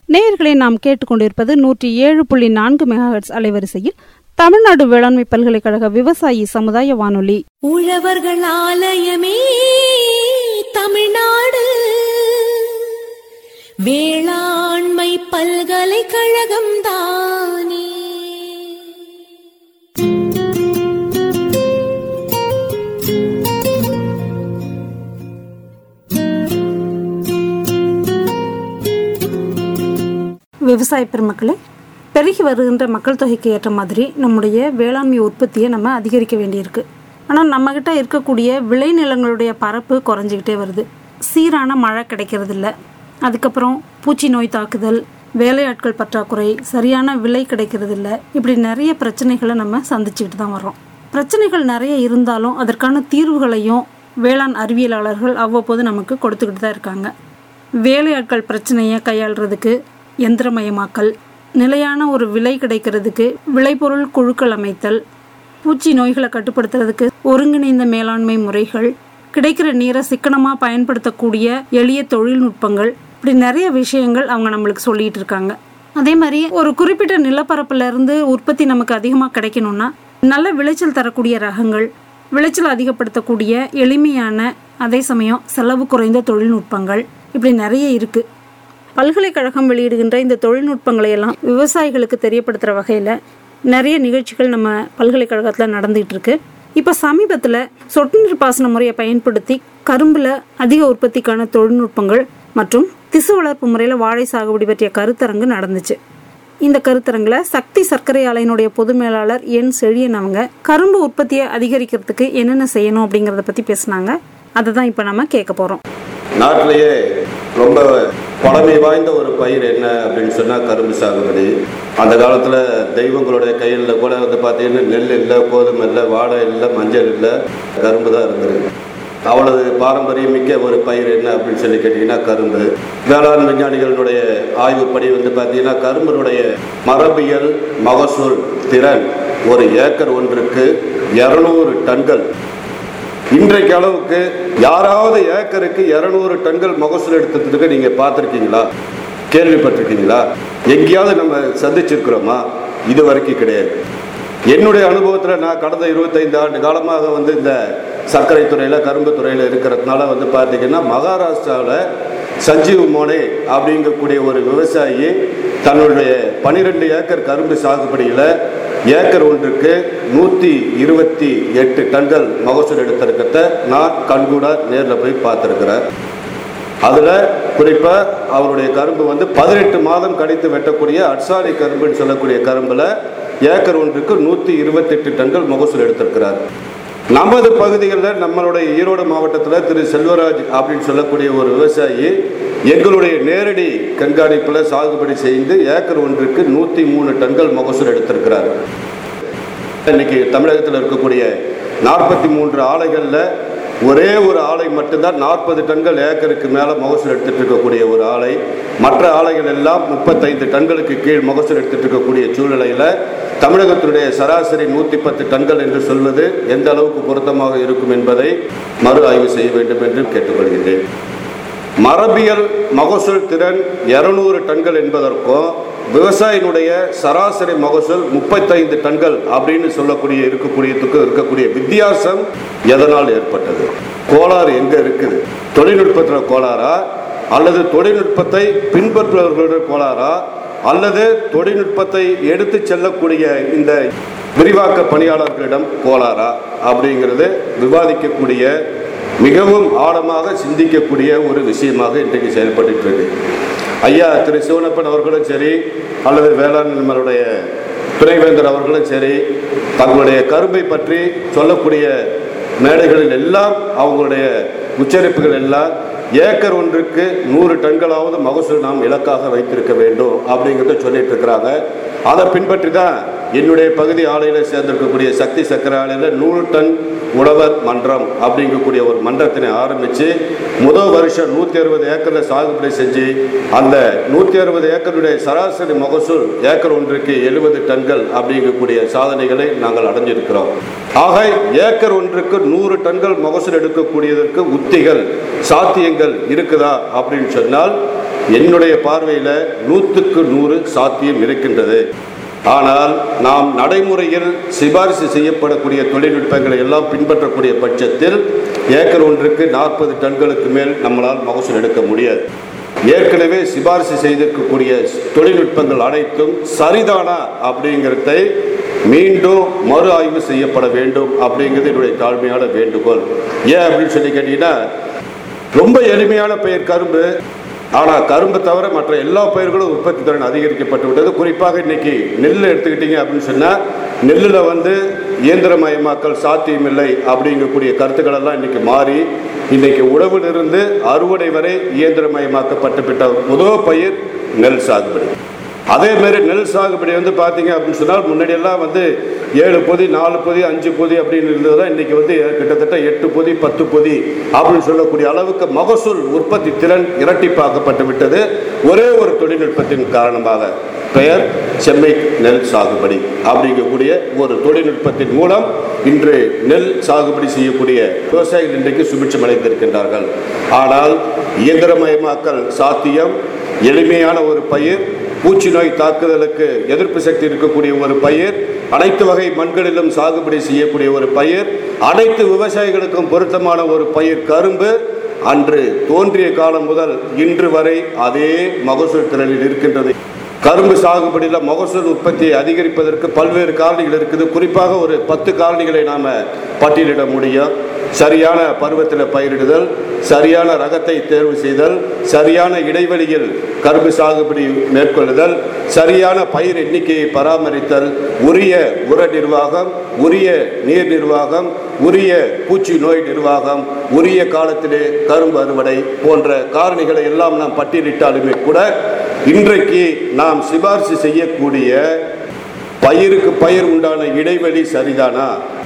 நேயர்களை நாம் கேட்டுக்கொண்டிருப்பது நூற்றி ஏழு புள்ளி நான்கு மெகாஹெட்ஸ் அலைவரிசையில் தமிழ்நாடு வேளாண்மை பல்கலைக்கழக விவசாயி சமுதாய வானொலி உழவர்கள் ஆலயமே தமிழ்நாடு வேளாண்மை பல்கலைக்கழகம் தானே விவசாய பெருமக்களே பெருகி வருகின்ற மக்கள் தொகைக்கு ஏற்ற மாதிரி நம்முடைய வேளாண்மை உற்பத்தியை நம்ம அதிகரிக்க வேண்டியிருக்கு ஆனால் நம்மக்கிட்ட இருக்கக்கூடிய விளைநிலங்களுடைய பரப்பு குறைஞ்சிக்கிட்டே வருது சீரான மழை கிடைக்கிறது இல்ல அதுக்கப்புறம் பூச்சி நோய் தாக்குதல் வேலையாட்கள் பற்றாக்குறை சரியான விலை கிடைக்கிறது இல்ல இப்படி நிறைய பிரச்சனைகளை நம்ம சந்திச்சுக்கிட்டு தான் வர்றோம் பிரச்சனைகள் நிறைய இருந்தாலும் அதற்கான தீர்வுகளையும் வேளாண் அறிவியலாளர்கள் அவ்வப்போது நமக்கு கொடுத்துக்கிட்டு தான் இருக்காங்க வேலையாட்கள் பிரச்சனையை கையாளுறதுக்கு எந்திரமயமாக்கல் நிலையான ஒரு விலை கிடைக்கிறதுக்கு விளைபொருள் குழுக்கள் அமைத்தல் பூச்சி நோய்களை கட்டுப்படுத்துறதுக்கு ஒருங்கிணைந்த மேலாண்மை முறைகள் கிடைக்கிற நீரை சிக்கனமாக பயன்படுத்தக்கூடிய எளிய தொழில்நுட்பங்கள் இப்படி நிறைய விஷயங்கள் அவங்க நம்மளுக்கு சொல்லிட்டு இருக்காங்க அதே மாதிரி ஒரு குறிப்பிட்ட நிலப்பரப்புல இருந்து உற்பத்தி நமக்கு அதிகமாக கிடைக்கணும்னா நல்ல விளைச்சல் தரக்கூடிய ரகங்கள் விளைச்சல் அதிகப்படுத்தக்கூடிய எளிமையான அதே சமயம் செலவு குறைந்த தொழில்நுட்பங்கள் இப்படி நிறைய இருக்கு பல்கலைக்கழகம் வெளியிடுகின்ற இந்த தொழில்நுட்பங்களை எல்லாம் விவசாயிகளுக்கு தெரியப்படுத்துகிற வகையில் நிறைய நிகழ்ச்சிகள் நம்ம பல்கலைக்கழகத்தில் நடந்துகிட்டு இருக்கு இப்போ சமீபத்தில் சொட்டு நீர் பாசன முறையை பயன்படுத்தி கரும்பில் அதிக உற்பத்திக்கான தொழில்நுட்பங்கள் மற்றும் திசு வளர்ப்பு முறையில் வாழை சாகுபடி பற்றிய கருத்தரங்கு நடந்துச்சு இந்த கருத்தரங்கில் சக்தி சர்க்கரை ஆலையினுடைய பொது மேலாளர் என் செழியன் அவங்க கரும்பு உற்பத்தியை அதிகரிக்கிறதுக்கு என்னென்ன செய்யணும் அப்படிங்கிறத பற்றி பேசுனாங்க அதை தான் இப்போ நம்ம கேட்க போகிறோம் நாட்டிலேயே ரொம்ப பழமை வாய்ந்த ஒரு பயிர் என்ன அப்படின்னு சொன்னால் கரும்பு சாகுபடி அந்த காலத்தில் தெய்வங்களுடைய கையில் கூட வந்து பார்த்தீங்கன்னா நெல் இல்லை கோதுமை இல்லை வாழை இல்லை மஞ்சள் இல்லை கரும்பு தான் இருந்தது அவ்வளவு பாரம்பரியமிக்க ஒரு பயிர் என்ன அப்படின்னு சொல்லி கேட்டிங்கன்னா கரும்பு வேளாண் விஞ்ஞானிகளுடைய ஆய்வுப்படி வந்து பார்த்தீங்கன்னா கரும்பினுடைய மரபியல் மகசூல் திறன் ஒரு ஏக்கர் ஒன்றுக்கு இரநூறு டன்கள் இன்றைக்கு அளவுக்கு யாராவது ஏக்கருக்கு இரநூறு டன்கள் மகசூல் எடுத்ததுக்கு நீங்க பார்த்துருக்கீங்களா கேள்விப்பட்டிருக்கீங்களா எங்கேயாவது நம்ம சந்திச்சிருக்கிறோமா இது வரைக்கும் கிடையாது என்னுடைய அனுபவத்தில் நான் கடந்த இருபத்தைந்து ஆண்டு காலமாக வந்து இந்த சர்க்கரை துறையில் கரும்பு துறையில் இருக்கிறதுனால வந்து பார்த்தீங்கன்னா மகாராஷ்டிராவில் சஞ்சீவ் மோனே அப்படிங்கக்கூடிய ஒரு விவசாயி தன்னுடைய பனிரெண்டு ஏக்கர் கரும்பு சாகுபடியில் ஏக்கர் ஒன்றுக்கு நூற்றி இருபத்தி எட்டு டன்கள் மகசூல் எடுத்திருக்கிறத நான் கண்கூட நேரில் போய் பார்த்துருக்கிறேன் அதில் குறிப்பாக அவருடைய கரும்பு வந்து பதினெட்டு மாதம் கழித்து வெட்டக்கூடிய அட்சாரி கரும்புன்னு சொல்லக்கூடிய கரும்பில் ஏக்கர் ஒன்றுக்கு நூற்றி இருபத்தெட்டு டன்கள் மகசூல் எடுத்திருக்கிறார் நமது பகுதிகளில் நம்மளுடைய ஈரோடு மாவட்டத்தில் திரு செல்வராஜ் அப்படின்னு சொல்லக்கூடிய ஒரு விவசாயி எங்களுடைய நேரடி கண்காணிப்பில் சாகுபடி செய்து ஏக்கர் ஒன்றுக்கு நூற்றி மூணு டன்கள் மகசூல் எடுத்திருக்கிறார் இன்னைக்கு தமிழகத்தில் இருக்கக்கூடிய நாற்பத்தி மூன்று ஆலைகளில் ஒரே ஒரு ஆலை மட்டும்தான் நாற்பது டன்கள் ஏக்கருக்கு மேலே மகசூல் எடுத்துட்டு இருக்கக்கூடிய ஒரு ஆலை மற்ற ஆலைகள் எல்லாம் முப்பத்தைந்து டன்களுக்கு கீழ் மகசூல் எடுத்துட்டு இருக்கக்கூடிய சூழ்நிலையில் தமிழகத்தினுடைய சராசரி நூற்றி பத்து டன்கள் என்று சொல்வது எந்த அளவுக்கு பொருத்தமாக இருக்கும் என்பதை மறு ஆய்வு செய்ய வேண்டும் என்று கேட்டுக்கொள்கின்றேன் மரபியல் மகசூல் திறன் இருநூறு டன்கள் என்பதற்கும் விவசாயினுடைய சராசரி மகசூல் முப்பத்தைந்து டன்கள் அப்படின்னு சொல்லக்கூடிய இருக்கக்கூடியதுக்கு இருக்கக்கூடிய வித்தியாசம் எதனால் ஏற்பட்டது கோளாறு எங்க இருக்குது தொழில்நுட்பத்தில் கோளாறா அல்லது தொழில்நுட்பத்தை பின்பற்றுபவர்களுடைய கோளாறா அல்லது தொழில்நுட்பத்தை எடுத்து செல்லக்கூடிய இந்த விரிவாக்க பணியாளர்களிடம் கோளாறா அப்படிங்கிறது விவாதிக்கக்கூடிய மிகவும் ஆழமாக சிந்திக்கக்கூடிய ஒரு விஷயமாக இன்றைக்கு செயல்பட்டு இருக்கு ஐயா திரு சிவனப்பன் அவர்களும் சரி அல்லது வேளாண் நம்மளுடைய துணைவேந்தர் அவர்களும் சரி தங்களுடைய கரும்பை பற்றி சொல்லக்கூடிய மேடைகளில் எல்லாம் அவங்களுடைய உச்சரிப்புகள் எல்லாம் ஏக்கர் ஒன்றுக்கு நூறு டன்களாவது மகசூல் நாம் இலக்காக வைத்திருக்க வேண்டும் அப்படிங்கிறத சொல்லிட்டு இருக்கிறாங்க அதை பின்பற்றி தான் என்னுடைய பகுதி ஆலையில் சேர்ந்திருக்கக்கூடிய சக்தி சக்கர ஆலையில் நூறு டன் உழவர் மன்றம் அப்படிங்கக்கூடிய ஒரு மன்றத்தினை ஆரம்பித்து முதல் வருஷம் நூற்றி அறுபது ஏக்கரில் சாகுபடி செஞ்சு அந்த நூற்றி அறுபது ஏக்கருடைய சராசரி மகசூல் ஏக்கர் ஒன்றுக்கு எழுபது டன்கள் அப்படிங்கக்கூடிய சாதனைகளை நாங்கள் அடைஞ்சிருக்கிறோம் ஆக ஏக்கர் ஒன்றுக்கு நூறு டன்கள் மகசூல் எடுக்கக்கூடியதற்கு உத்திகள் சாத்தியங்கள் இருக்குதா அப்படின்னு சொன்னால் என்னுடைய பார்வையில் நூற்றுக்கு நூறு சாத்தியம் இருக்கின்றது ஆனால் நாம் நடைமுறையில் சிபாரிசு செய்யப்படக்கூடிய தொழில்நுட்பங்களை எல்லாம் பின்பற்றக்கூடிய பட்சத்தில் ஏக்கர் ஒன்றுக்கு நாற்பது டன்களுக்கு மேல் நம்மளால் மகசூல் எடுக்க முடியாது ஏற்கனவே சிபாரிசு செய்திருக்கக்கூடிய தொழில்நுட்பங்கள் அனைத்தும் சரிதானா அப்படிங்கிறதை மீண்டும் மறு ஆய்வு செய்யப்பட வேண்டும் அப்படிங்கிறது என்னுடைய தாழ்மையான வேண்டுகோள் ஏன் அப்படின்னு சொல்லி கேட்டீங்கன்னா ரொம்ப எளிமையான பயிர் கரும்பு ஆனால் கரும்பை தவிர மற்ற எல்லா பயிர்களும் உற்பத்தி திறன் அதிகரிக்கப்பட்டு விட்டது குறிப்பாக இன்னைக்கு நெல் எடுத்துக்கிட்டீங்க அப்படின்னு சொன்னால் நெல்லில் வந்து இயந்திரமயமாக்கல் சாத்தியமில்லை அப்படிங்கக்கூடிய கருத்துக்கள் எல்லாம் இன்னைக்கு மாறி இன்னைக்கு உழவிலிருந்து அறுவடை வரை இயந்திரமயமாக்கப்பட்டு விட்ட முதல் பயிர் நெல் சாகுபடி அதே மாதிரி நெல் சாகுபடி வந்து பார்த்தீங்க அப்படின்னு சொன்னால் முன்னாடி எல்லாம் வந்து ஏழு பொதி நாலு பொதி அஞ்சு பொதி அப்படின்னு இருந்தது தான் இன்னைக்கு வந்து கிட்டத்தட்ட எட்டு பொதி பத்து பொதி அப்படின்னு சொல்லக்கூடிய அளவுக்கு மகசூல் உற்பத்தி திறன் இரட்டிப்பாக்கப்பட்டு விட்டது ஒரே ஒரு தொழில்நுட்பத்தின் காரணமாக பெயர் செம்மை நெல் சாகுபடி அப்படிங்கக்கூடிய ஒரு தொழில்நுட்பத்தின் மூலம் இன்று நெல் சாகுபடி செய்யக்கூடிய விவசாயிகள் இன்றைக்கு சுபிட்சம் அடைந்திருக்கின்றார்கள் ஆனால் இயந்திரமயமாக்கல் சாத்தியம் எளிமையான ஒரு பயிர் பூச்சி நோய் தாக்குதலுக்கு எதிர்ப்பு சக்தி இருக்கக்கூடிய ஒரு பயிர் அனைத்து வகை மண்களிலும் சாகுபடி செய்யக்கூடிய ஒரு பயிர் அனைத்து விவசாயிகளுக்கும் பொருத்தமான ஒரு பயிர் கரும்பு அன்று தோன்றிய காலம் முதல் இன்று வரை அதே மகசூல் திறனில் இருக்கின்றது கரும்பு சாகுபடியில் மகசூல் உற்பத்தியை அதிகரிப்பதற்கு பல்வேறு காரணிகள் இருக்குது குறிப்பாக ஒரு பத்து காரணிகளை நாம் பட்டியலிட முடியும் சரியான பருவத்தில் பயிரிடுதல் சரியான ரகத்தை தேர்வு செய்தல் சரியான இடைவெளியில் கரும்பு சாகுபடி மேற்கொள்ளுதல் சரியான பயிர் எண்ணிக்கையை பராமரித்தல் உரிய உர நிர்வாகம் உரிய நீர் நிர்வாகம் உரிய பூச்சி நோய் நிர்வாகம் உரிய காலத்திலே கரும்பு அறுவடை போன்ற காரணிகளை எல்லாம் நாம் பட்டியலிட்டாலுமே கூட இன்றைக்கு நாம் சிபாரிசு செய்யக்கூடிய பயிருக்கு பயிர் உண்டான இடைவெளி சரிதானா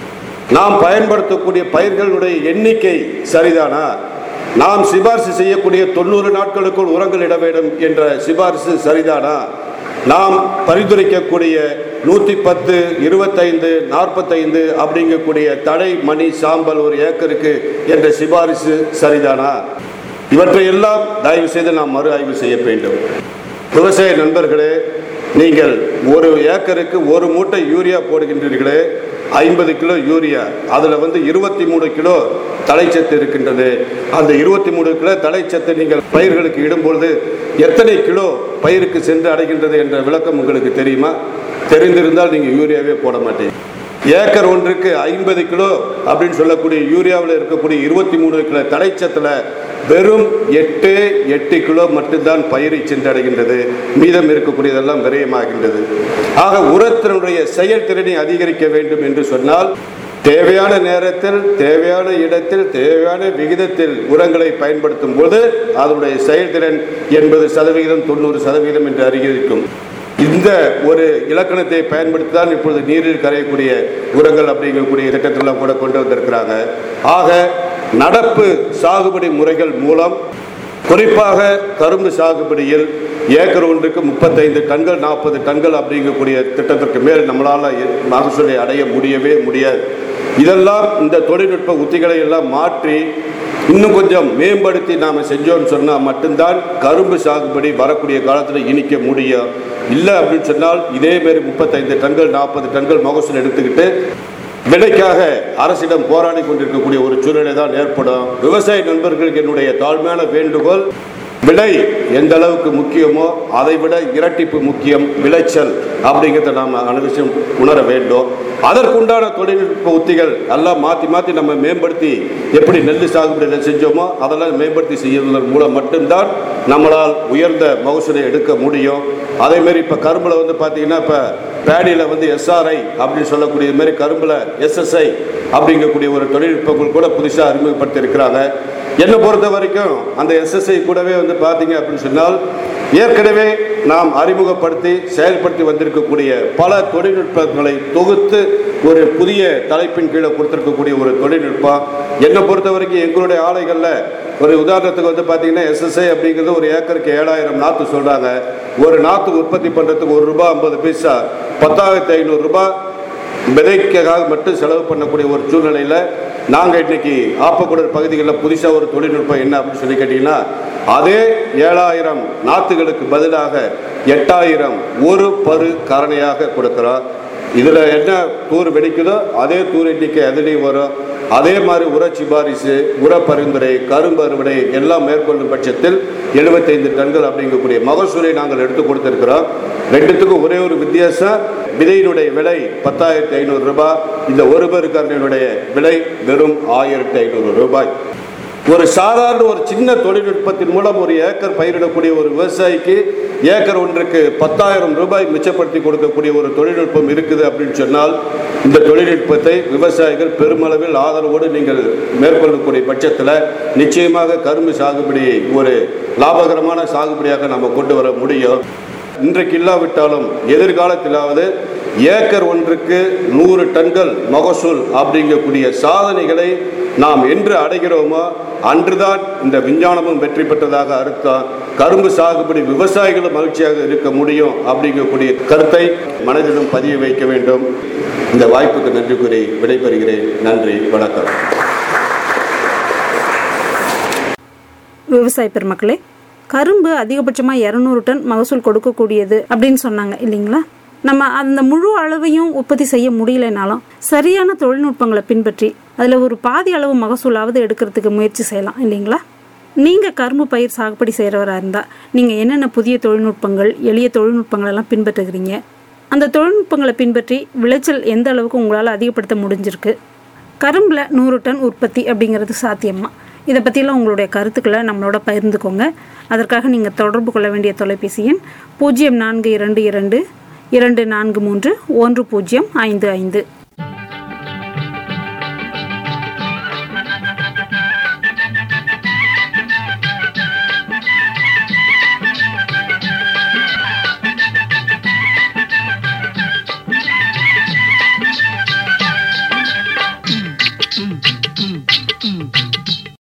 நாம் பயன்படுத்தக்கூடிய பயிர்களுடைய எண்ணிக்கை சரிதானா நாம் சிபாரிசு செய்யக்கூடிய தொண்ணூறு நாட்களுக்குள் உரங்கள் இட வேண்டும் என்ற சிபாரிசு சரிதானா நாம் பரிந்துரைக்கக்கூடிய நூற்றி பத்து இருபத்தைந்து நாற்பத்தைந்து அப்படிங்கக்கூடிய தடை மணி சாம்பல் ஒரு ஏக்கருக்கு என்ற சிபாரிசு சரிதானா இவற்றை எல்லாம் தயவு செய்து நாம் மறு ஆய்வு செய்ய வேண்டும் விவசாய நண்பர்களே நீங்கள் ஒரு ஏக்கருக்கு ஒரு மூட்டை யூரியா போடுகின்றீர்களே ஐம்பது கிலோ யூரியா அதில் வந்து இருபத்தி மூணு கிலோ தலைச்சத்து இருக்கின்றது அந்த இருபத்தி மூணு கிலோ தலைச்சத்தை நீங்கள் பயிர்களுக்கு இடும்பொழுது எத்தனை கிலோ பயிருக்கு சென்று அடைகின்றது என்ற விளக்கம் உங்களுக்கு தெரியுமா தெரிந்திருந்தால் நீங்கள் யூரியாவே போட மாட்டீங்க ஏக்கர் ஒன்றுக்கு ஐம்பது கிலோ அப்படின்னு சொல்லக்கூடிய யூரியாவில் இருக்கக்கூடிய இருபத்தி மூணு கிலோ தடைச்சத்தில் வெறும் எட்டு எட்டு கிலோ மட்டும்தான் பயிரை சென்றடைகின்றது மீதம் இருக்கக்கூடியதெல்லாம் விரயமாகின்றது ஆக உரத்தினுடைய செயல்திறனை அதிகரிக்க வேண்டும் என்று சொன்னால் தேவையான நேரத்தில் தேவையான இடத்தில் தேவையான விகிதத்தில் உரங்களை பயன்படுத்தும் போது அதனுடைய செயல்திறன் எண்பது சதவிகிதம் தொண்ணூறு சதவிகிதம் என்று அதிகரிக்கும் இந்த ஒரு இலக்கணத்தை பயன்படுத்தி தான் இப்பொழுது நீரில் கரையக்கூடிய உரங்கள் அப்படிங்கக்கூடிய திட்டத்தெல்லாம் கூட கொண்டு வந்திருக்கிறாங்க ஆக நடப்பு சாகுபடி முறைகள் மூலம் குறிப்பாக கரும்பு சாகுபடியில் ஏக்கர் ஒன்றுக்கு முப்பத்தைந்து டன்கள் நாற்பது டன்கள் அப்படிங்கக்கூடிய திட்டத்திற்கு மேல் நம்மளால் மகசூலை அடைய முடியவே முடியாது இதெல்லாம் இந்த தொழில்நுட்ப உத்திகளை எல்லாம் மாற்றி இன்னும் கொஞ்சம் மேம்படுத்தி நாம் செஞ்சோம்னு சொன்னால் மட்டும்தான் கரும்பு சாகுபடி வரக்கூடிய காலத்தில் இனிக்க முடியும் இல்லை அப்படின்னு சொன்னால் இதே மாதிரி முப்பத்தைந்து டன்கள் நாற்பது டன்கள் மகசூல் எடுத்துக்கிட்டு விலைக்காக அரசிடம் போராடி கொண்டிருக்கக்கூடிய ஒரு சூழ்நிலை தான் ஏற்படும் விவசாய நண்பர்களுக்கு என்னுடைய தாழ்மையான வேண்டுகோள் விலை எந்த அளவுக்கு முக்கியமோ அதை விட இரட்டிப்பு முக்கியம் விளைச்சல் அப்படிங்கிறத நாம் அனுபவிச்சும் உணர வேண்டும் அதற்குண்டான தொழில்நுட்ப உத்திகள் எல்லாம் மாற்றி மாற்றி நம்ம மேம்படுத்தி எப்படி நெல் சாகுபடியில் செஞ்சோமோ அதெல்லாம் மேம்படுத்தி செய்வதன் மூலம் மட்டும்தான் நம்மளால் உயர்ந்த மகசூலை எடுக்க முடியும் அதேமாரி இப்போ கரும்பில் வந்து பார்த்தீங்கன்னா இப்போ பேடியில் வந்து எஸ்ஆர்ஐ அப்படின்னு சொல்லக்கூடிய மாதிரி கரும்பில் எஸ்எஸ்ஐ அப்படிங்கக்கூடிய ஒரு தொழில்நுட்பங்கள் கூட புதுசாக அறிமுகப்படுத்தி இருக்கிறாங்க என்னை பொறுத்த வரைக்கும் அந்த எஸ்எஸ்ஐ கூடவே வந்து பார்த்தீங்க அப்படின்னு சொன்னால் ஏற்கனவே நாம் அறிமுகப்படுத்தி செயல்படுத்தி வந்திருக்கக்கூடிய பல தொழில்நுட்பங்களை தொகுத்து ஒரு புதிய தலைப்பின் கீழே கொடுத்திருக்கக்கூடிய ஒரு தொழில்நுட்பம் என்னை பொறுத்த வரைக்கும் எங்களுடைய ஆலைகளில் ஒரு உதாரணத்துக்கு வந்து பார்த்தீங்கன்னா எஸ்எஸ்ஐ அப்படிங்கிறது ஒரு ஏக்கருக்கு ஏழாயிரம் நாற்று சொல்கிறாங்க ஒரு நாற்று உற்பத்தி பண்ணுறதுக்கு ஒரு ரூபாய் ஐம்பது பைசா பத்தாயிரத்தி ஐநூறு ரூபாய் விதைக்காக மட்டும் செலவு பண்ணக்கூடிய ஒரு சூழ்நிலையில் நாங்கள் இன்னைக்கு ஆப்பக்குடர் பகுதிகளில் புதுசாக ஒரு தொழில்நுட்பம் என்ன அப்படின்னு சொல்லி கேட்டிங்கன்னா அதே ஏழாயிரம் நாற்றுகளுக்கு பதிலாக எட்டாயிரம் ஒரு பரு கரணையாக கொடுக்குறோம் இதில் என்ன தூர் வெடிக்குதோ அதே தூர் எண்ணிக்கை அதுலேயும் வரும் அதே மாதிரி உர சிபாரிசு உர பரிந்துரை கரும்பு அறுவடை எல்லாம் மேற்கொள்ளும் பட்சத்தில் 75 டன்கள் அப்படிங்கக்கூடிய மகசூலை நாங்கள் எடுத்து கொடுத்திருக்கிறோம் ரெண்டுத்துக்கும் ஒரே ஒரு வித்தியாசம் விதையினுடைய விலை பத்தாயிரத்தி ஐநூறு ரூபாய் இந்த ஒரு பெருக்கரணியினுடைய விலை வெறும் ஆயிரத்தி ஐநூறு ரூபாய் ஒரு சாதாரண ஒரு சின்ன தொழில்நுட்பத்தின் மூலம் ஒரு ஏக்கர் பயிரிடக்கூடிய ஒரு விவசாயிக்கு ஏக்கர் ஒன்றுக்கு பத்தாயிரம் ரூபாய் மிச்சப்படுத்தி கொடுக்கக்கூடிய ஒரு தொழில்நுட்பம் இருக்குது அப்படின்னு சொன்னால் இந்த தொழில்நுட்பத்தை விவசாயிகள் பெருமளவில் ஆதரவோடு நீங்கள் மேற்கொள்ளக்கூடிய பட்சத்தில் நிச்சயமாக கரும்பு சாகுபடி ஒரு லாபகரமான சாகுபடியாக நம்ம கொண்டு வர முடியும் இன்றைக்கு இல்லாவிட்டாலும் எதிர்காலத்திலாவது ஏக்கர் ஒன்றுக்கு நூறு டன்கள் மகசூல் அப்படிங்கக்கூடிய சாதனைகளை நாம் என்று அடைகிறோமோ அன்றுதான் இந்த விஞ்ஞானமும் வெற்றி பெற்றதாக அர்த்தம் கரும்பு சாகுபடி விவசாயிகளும் மகிழ்ச்சியாக இருக்க முடியும் அப்படிங்கக்கூடிய கருத்தை மனதிலும் பதிய வைக்க வேண்டும் இந்த வாய்ப்புக்கு நன்றி கூறி விடைபெறுகிறேன் நன்றி வணக்கம் விவசாய பெருமக்களே கரும்பு அதிகபட்சமாக இரநூறு டன் மகசூல் கொடுக்கக்கூடியது அப்படின்னு சொன்னாங்க இல்லைங்களா நம்ம அந்த முழு அளவையும் உற்பத்தி செய்ய முடியலைனாலும் சரியான தொழில்நுட்பங்களை பின்பற்றி அதில் ஒரு பாதி அளவு மகசூலாவது எடுக்கிறதுக்கு முயற்சி செய்யலாம் இல்லைங்களா நீங்கள் கரும்பு பயிர் சாகுபடி செய்கிறவராக இருந்தால் நீங்கள் என்னென்ன புதிய தொழில்நுட்பங்கள் எளிய தொழில்நுட்பங்கள் எல்லாம் பின்பற்றுகிறீங்க அந்த தொழில்நுட்பங்களை பின்பற்றி விளைச்சல் எந்த அளவுக்கு உங்களால் அதிகப்படுத்த முடிஞ்சிருக்கு கரும்பில் நூறு டன் உற்பத்தி அப்படிங்கிறது சாத்தியமா இதை பற்றியெல்லாம் உங்களுடைய கருத்துக்களை நம்மளோட பகிர்ந்துக்கோங்க அதற்காக நீங்கள் தொடர்பு கொள்ள வேண்டிய தொலைபேசி எண் பூஜ்ஜியம் நான்கு இரண்டு இரண்டு இரண்டு நான்கு மூன்று ஒன்று பூஜ்ஜியம் ஐந்து ஐந்து Mm.